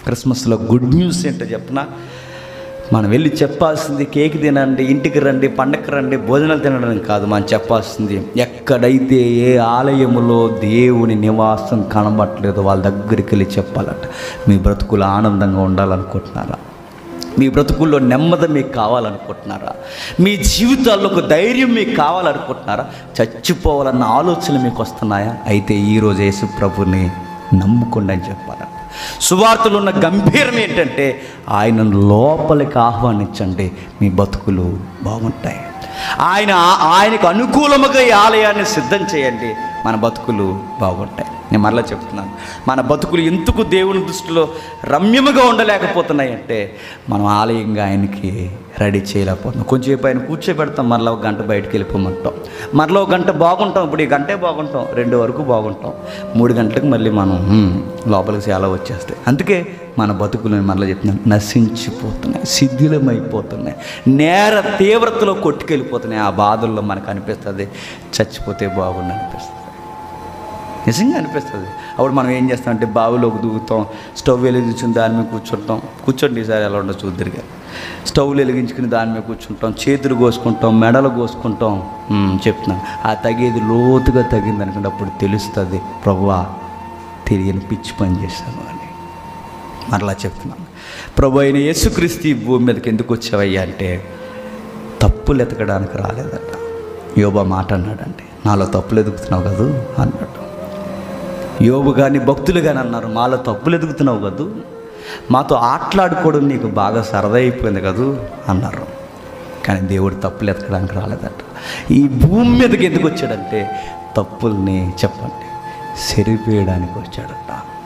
క్రిస్మస్లో good news ఏంటో చెప్పనా మనం వెళ్ళి చెప్పాల్సింది కేక్ తినండి ఇంటికి రండి పండగకి రండి భోజనాలు తినడం కాదు మనం చెప్పాల్సింది ఎక్కడైతే ఏ ఆలయములో దేవుని నివాసం కనబట్టలేదో వాళ్ళ దగ్గరికి వెళ్ళి చెప్పాలట మీ బ్రతుకులు ఆనందంగా ఉండాలనుకుంటున్నారా మీ బ్రతుకుల్లో నెమ్మది మీకు కావాలనుకుంటున్నారా మీ జీవితాల్లో ఒక ధైర్యం మీకు కావాలనుకుంటున్నారా చచ్చిపోవాలన్న ఆలోచనలు మీకు వస్తున్నాయా అయితే ఈరోజు యేసు ప్రభుని నమ్ముకోండి అని చెప్పాలంట సువార్తలు ఉన్న గంభీరం ఏంటంటే ఆయనను లోపలికి ఆహ్వానించండి మీ బతుకులు బాగుంటాయి ఆయన ఆయనకు అనుకూలముగా ఈ ఆలయాన్ని సిద్ధం చేయండి మన బతుకులు బాగుంటాయి నేను మరలా చెప్తున్నాను మన బతుకులు ఎందుకు దేవుని దృష్టిలో రమ్యముగా ఉండలేకపోతున్నాయి అంటే మనం ఆలయంగా ఆయనకి రెడీ చేయలేకపోతున్నాం కొంచెంసేపు ఆయన కూర్చోబెడతాం మరలా ఒక గంట బయటకు వెళ్ళిపోమంటాం మరలా ఒక గంట బాగుంటాం ఇప్పుడు ఈ గంటే బాగుంటాం రెండు వరకు బాగుంటాం మూడు గంటలకు మళ్ళీ మనం హ్మ్, లోపలికి చాలా వచ్చేస్తాయి అందుకే మన బతుకులు నేను మరలా చెప్తున్నాను నశించిపోతున్నాయి శిథిలమైపోతున్నాయి నేర తీవ్రతలో కొట్టుకెళ్ళిపోతున్నాయి ఆ బాధల్లో మనకు అనిపిస్తుంది చచ్చిపోతే బాగుండు అనిపిస్తుంది నిజంగా అనిపిస్తుంది అప్పుడు మనం ఏం చేస్తామంటే బావిలోకి దూకుతాం స్టవ్ వెలిగించుకుని దాని మీద కూర్చుంటాం కూర్చోండి ఈసారి ఎలా ఉండో చూద్దరిగా స్టవ్లు వెలిగించుకుని దాని మీద కూర్చుంటాం చేతులు కోసుకుంటాం మెడలు కోసుకుంటాం ఉమ్, చెప్తున్నాను ఆ తగేది లోతుగా తగింది అనుకుంటే అప్పుడు తెలుస్తుంది ప్రభువా తెలియని పిచ్చి పని చేశాను అని మరలా చెప్తున్నాను ప్రభు అయిన యేసుక్రీస్తు ఈ భూమి మీదకి ఎందుకు వచ్చావయ్యా అంటే తప్పులు ఎతకడానికి రాలేదట యోబా మాట అన్నాడండి నాలో తప్పులు ఎదుగుతున్నావు కదూ అన్నాడు యోబు కానీ భక్తులు కానీ అన్నారు మాలో తప్పులు ఎదుగుతున్నావు కదూ మాతో ఆటలాడుకోవడం నీకు బాగా సరదా అయిపోయింది కదూ అన్నారు కానీ దేవుడు తప్పులు ఎతకడానికి రాలేదట ఈ భూమి మీదకి ఎందుకు వచ్చాడంటే తప్పుల్ని చెప్పండి సరిపేయడానికి వచ్చాడట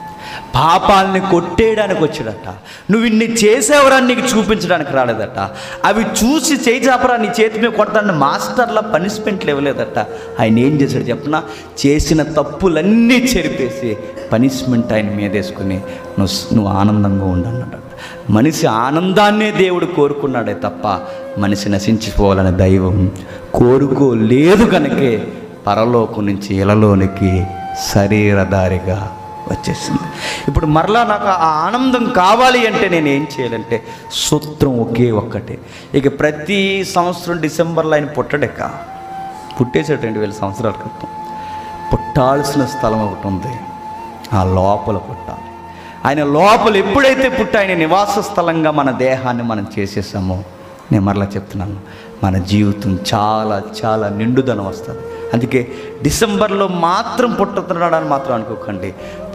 పాపాలని కొట్టేయడానికి వచ్చాడట నువ్వు ఇన్ని చేసేవరా నీకు చూపించడానికి రాలేదట అవి చూసి చేయి చాపరా నీ చేతి మీద కొడతాను మాస్టర్ల పనిష్మెంట్లు ఇవ్వలేదట ఆయన ఏం చేశాడు చెప్పనా చేసిన తప్పులన్నీ చెరిపేసి పనిష్మెంట్ ఆయన మీద వేసుకుని నువ్వు నువ్వు ఆనందంగా ఉండన్నాడట మనిషి ఆనందాన్నే దేవుడు కోరుకున్నాడే తప్ప మనిషి నశించిపోవాలనే దైవం కోరుకోలేదు కనుకే పరలోకం నుంచి ఇలలోనికి శరీరధారిగా వచ్చేసింది ఇప్పుడు మరలా నాకు ఆ ఆనందం కావాలి అంటే నేను ఏం చేయాలంటే సూత్రం ఒకే ఒక్కటే ఇక ప్రతి సంవత్సరం డిసెంబర్లో ఆయన పుట్టడెక్క పుట్టేసాడు రెండు వేల సంవత్సరాల క్రితం పుట్టాల్సిన స్థలం ఒకటి ఉంది ఆ లోపల పుట్టాలి ఆయన లోపల ఎప్పుడైతే పుట్టి ఆయన నివాస స్థలంగా మన దేహాన్ని మనం చేసేసామో నేను మరలా చెప్తున్నాను మన జీవితం చాలా చాలా నిండుదనం వస్తుంది అందుకే డిసెంబర్లో మాత్రం పుట్టుతున్నాడని మాత్రం అనుకోకండి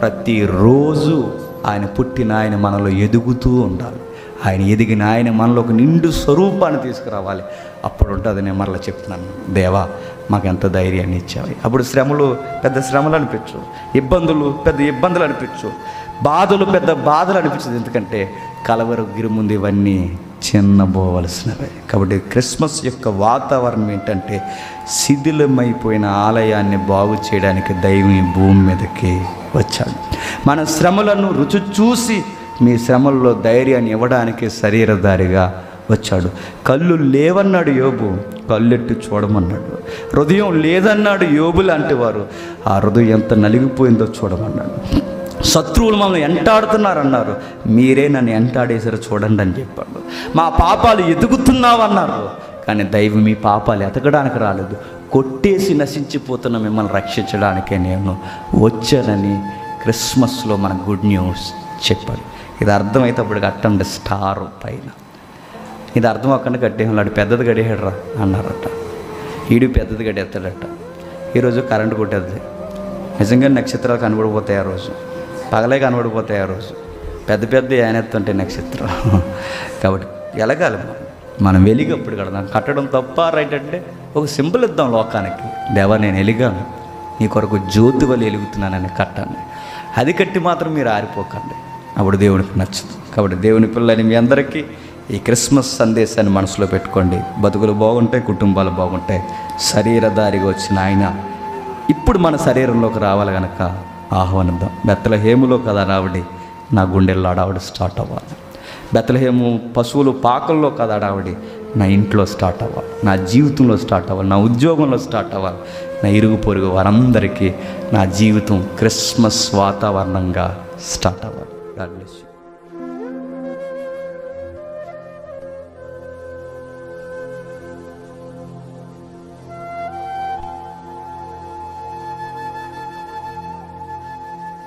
ప్రతిరోజు ఆయన పుట్టిన ఆయన మనలో ఎదుగుతూ ఉండాలి ఆయన ఎదిగిన ఆయన మనలో ఒక నిండు స్వరూపాన్ని తీసుకురావాలి అప్పుడు ఉంటుంది నేను మరలా చెప్తున్నాను దేవా మాకు ఎంత ధైర్యాన్ని ఇచ్చావి అప్పుడు శ్రమలు పెద్ద శ్రమలు అనిపించు ఇబ్బందులు పెద్ద ఇబ్బందులు అనిపించు బాధలు పెద్ద బాధలు అనిపించదు ఎందుకంటే కలవరు గిరి ముందు ఇవన్నీ చిన్నబోవలసినవే కాబట్టి క్రిస్మస్ యొక్క వాతావరణం ఏంటంటే శిథిలమైపోయిన ఆలయాన్ని బాగు చేయడానికి దైవం ఈ భూమి మీదకి వచ్చాడు మన శ్రమలను రుచి చూసి మీ శ్రమల్లో ధైర్యాన్ని ఇవ్వడానికి శరీరధారిగా వచ్చాడు కళ్ళు లేవన్నాడు యోబు కళ్ళెట్టి చూడమన్నాడు హృదయం లేదన్నాడు యోబు లాంటి వారు ఆ హృదయం ఎంత నలిగిపోయిందో చూడమన్నాడు శత్రువులు మమ్మల్ని ఎంటాడుతున్నారన్నారు మీరే నన్ను ఎంటాడేసారు చూడండి అని చెప్పాడు మా పాపాలు ఎదుగుతున్నావన్నారు కానీ దైవం మీ పాపాలు ఎతకడానికి రాలేదు కొట్టేసి నశించిపోతున్న మిమ్మల్ని రక్షించడానికే నేను వచ్చానని క్రిస్మస్లో మన గుడ్ న్యూస్ చెప్పాడు ఇది అర్థమైతే అప్పుడు కట్టండి స్టార్ పైన ఇది అర్థం అక్కడ కట్టేవాడు పెద్దది గడియాడు రా అన్నారట ఈడు పెద్దది గడియేస్తాడట ఈరోజు కరెంటు కొట్టేది నిజంగా నక్షత్రాలు కనబడిపోతాయి ఆ రోజు పగలే కనబడిపోతాయి ఆ రోజు పెద్ద పెద్ద ఏనెత్తుంటాయి నక్షత్రాలు కాబట్టి ఎలగాలి మనం మనం వెలిగి అప్పుడు కడదాం కట్టడం తప్ప రైట్ అంటే ఒక సింబల్ ఇద్దాం లోకానికి దేవా నేను ఎలిగాను నీ కొరకు జ్యోతి వల్ల ఎలుగుతున్నానని కట్టాను అది కట్టి మాత్రం మీరు ఆరిపోకండి అప్పుడు దేవునికి నచ్చదు కాబట్టి దేవుని పిల్లని మీ అందరికీ ఈ క్రిస్మస్ సందేశాన్ని మనసులో పెట్టుకోండి బతుకులు బాగుంటాయి కుటుంబాలు బాగుంటాయి శరీరధారిగా వచ్చిన ఆయన ఇప్పుడు మన శరీరంలోకి రావాలి కనుక ఆహ్వానిద్దాం బెత్తలహేములో కదా రావడి నా గుండెల్లో అడావిడి స్టార్ట్ అవ్వాలి బెత్తలహేము పశువులు పాకల్లో కదా అడావిడి నా ఇంట్లో స్టార్ట్ అవ్వాలి నా జీవితంలో స్టార్ట్ అవ్వాలి నా ఉద్యోగంలో స్టార్ట్ అవ్వాలి నా ఇరుగు పొరుగు వారందరికీ నా జీవితం క్రిస్మస్ వాతావరణంగా స్టార్ట్ అవ్వాలి గాడ్ బ్లెస్ యూ